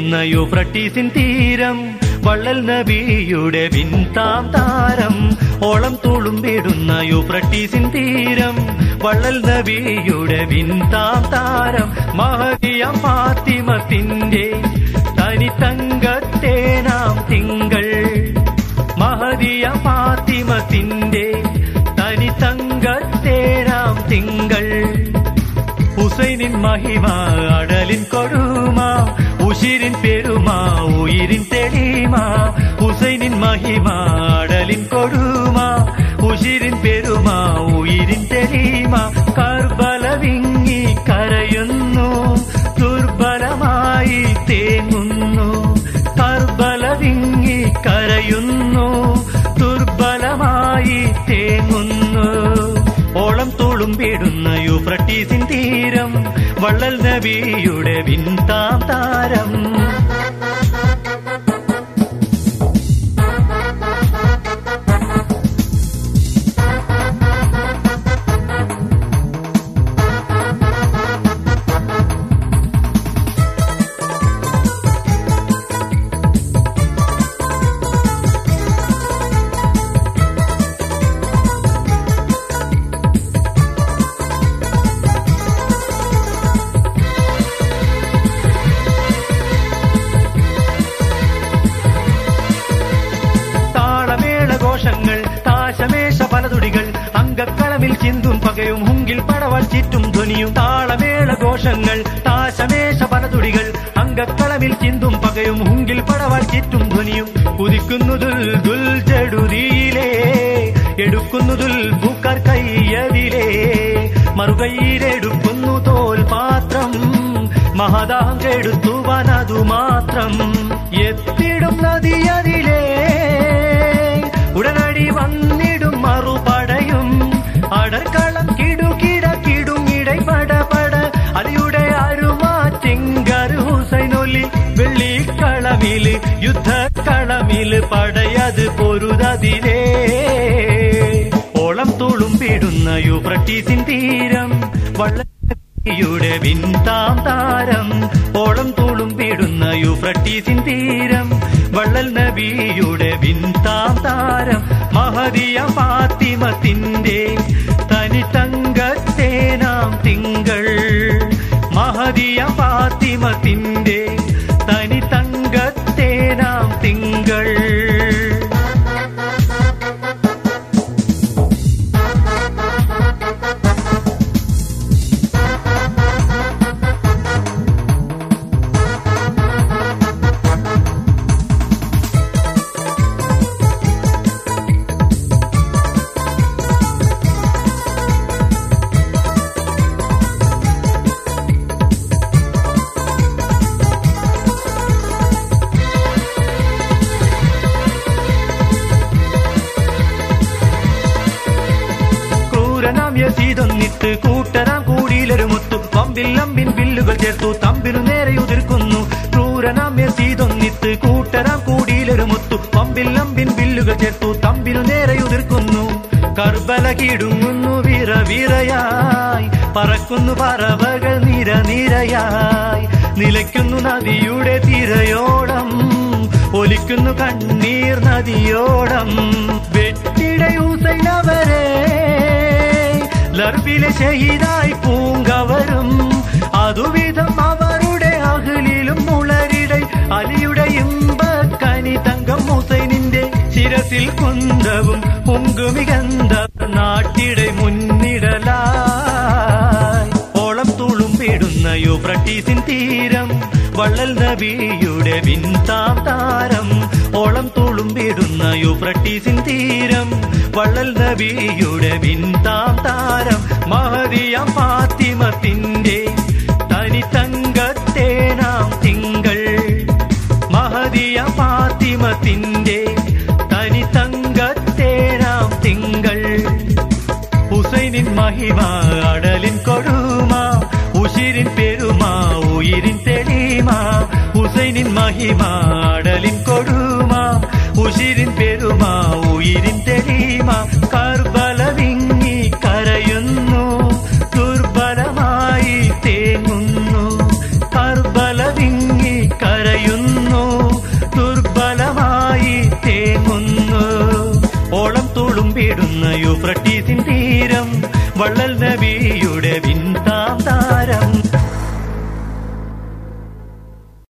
തുളുമ്പിടുന്ന യൂഫ്രട്ടീസിൻ തീരം വള്ളൽ നബിയുടെ വിൻതാം താരം ഓളം തുളുമ്പിടുന്ന യൂഫ്രട്ടീസിൻ തീരം വള്ളൽ നബിയുടെ വിൻതാം താരം മഹദിയ ഫാത്തിമത്തിന്റെ തനി തങ്കത്തെ നാം തിങ്കൾ മഹദിയ ഫാത്തിമത്തിന്റെ തനി തങ്കത്തെ നാം തിങ്കൾ ഹുസൈനിൻ മഹിമ അടലിൻ കൊടുമ ഉശിരിൻ പെരുമ ഉയിരിൻ തെളിമ ഹുസൈനിൻ മഹിമ അടലിൻ കൊടുമ ഉശിരിൻ പെരുമ ഉയിരിൻ തെളിമ കർബല വിങ്ങി കരയുന്നു ദുർബലമായി തേങ്ങുന്നു കർബല വിങ്ങി കരയുന്നു ദുർബലമായി തേങ്ങുന്നു ഓളം തുളുമ്പിടുന്ന യൂഫ്രട്ടീസിൻ തീരം വള്ളൽ നബിയുടെ വിൻതാം താരം താളമേള ഘോഷങ്ങൾ താശമേശ പലതുടികൾ അങ്കക്കളമിൽ ചിന്തും പകയും ഹുങ്കിൽ പടവൽ ചുറ്റും ധ്വനിയും താളമേള ഘോഷങ്ങൾ താശമേശ പലതുടികൾ അങ്കക്കളമിൽ ചിന്തും പകയും ഹുങ്കിൽ പടവൽ ചുറ്റും ധ്വനിയും കുതിക്കുന്നു ദുൽ ദുൽ ചെടുതിയിലേ എടുക്കുന്നു ദുൽ പൂക്കാർ കയ്യതിലേ മറുകൈയിലെടുക്കുന്നു തോൽ പാത്രം മഹദാഹം കെടുത്തുവാനതു മാത്രം എത്തിടും നദിയതിലേ ഉടനടി വന്നിടും മറുപടയും അടർക്കളം കിടുകിട കിടുങ്ങിടை പടപട അടിയുടെ അരുമാറ്റിങ്കർ ഹുസൈനൊലി വെള്ളിക്കളമില് യുദ്ധക്കളമില് പടയത് പൊരുതതിലേ ഓളം തുളുമ്പിടുന്ന യൂഫ്രട്ടീസിൻ തീരം വള്ളയുടെ വിൻതാം താരം ഓളം തുളുമ്പിടുന്ന യൂഫ്രട്ടീസിൻ തീരം വള്ളൽ നബിയുടെ വിൻതാം താരം മഹദിയ ഫാത്തിമത്തിന്റെ തനി തങ്കത്തെ നാം തിങ്കൾ മഹദിയ ഫാത്തിമത്തിന്റെ തനി തങ്കത്തെ നാം തിങ്കൾ ക്രൂരനാം യസീതൊന്നിട്ട് കൂട്ടരാം കൂടിയിലൊരുമുത്തു പമ്പിൽ അമ്പിൻ ബില്ലുകൾ ചേർത്തു തമ്പിനു നേരെ ഉതിർക്കുന്നു ക്രൂരനാം യസീതൊന്നിട്ട് കൂട്ടരാം കൂടിയിലൊരുമുത്തു പമ്പിൽ അമ്പിൻ ബില്ലുകൾ ചേർത്തു തമ്പിനു നേരെ ഉതിർക്കുന്നു കർബല കിടുങ്ങുന്നു വിറ വിറയായി പറക്കുന്നു പറവകൾ നിര നിരയായി നിലയ്ക്കുന്നു നദിയുടെ തിരയോളം ഒലിക്കുന്നു കണ്ണീർ നദിയോളം വെട്ടിടയൂസൈനവരെ ലർബിലെ ഷഹീദായി പൂങ്കവരും അതുവിധം അവരുടെ അകലിലും മുളരിടை അലിയുടെ ഇമ്പക്കനി തങ്കം ഹുസൈനിന്റെ ശിരസിൽ കുന്തവും പൊങ്കുമികന്ത നാട്ടിടെ മുന്നിടലായി ഓളം തുളുമ്പിടുന്ന യൂഫ്രട്ടീസിൻ തീരം വള്ളൽ നബിയുടെ വിൻതാം താരം ഓളം തുളുമ്പിടുന്ന യൂഫ്രട്ടീസിൻ തീരം വള്ളൽ നബിയുടെ വിൻതാം താരം മഹദിയ ഫാത്തിമത്തിന്റെ തനി തങ്കത്തെ നാം തിങ്കൾ മഹദിയ ഫാത്തിമത്തിന്റെ തനി തങ്കത്തെ നാം തിങ്കൾ ഹുസൈനിൻ മഹിമ അടലിൻ കൊടുമ ഉശിരിൻ പെരുമ ഉയിരിൻ തെളിമ ഹുസൈനിൻ മഹിമ അടലിൻ കൊടുമ ഉശിരിൻ പെരുമ ഉയിരിൻ തെളിമ കർബല വിങ്ങി കരയുന്നു ദുർബലമായി തേങ്ങുന്നു കർബല വിങ്ങി കരയുന്നു യൂഫ്രട്ടീസ്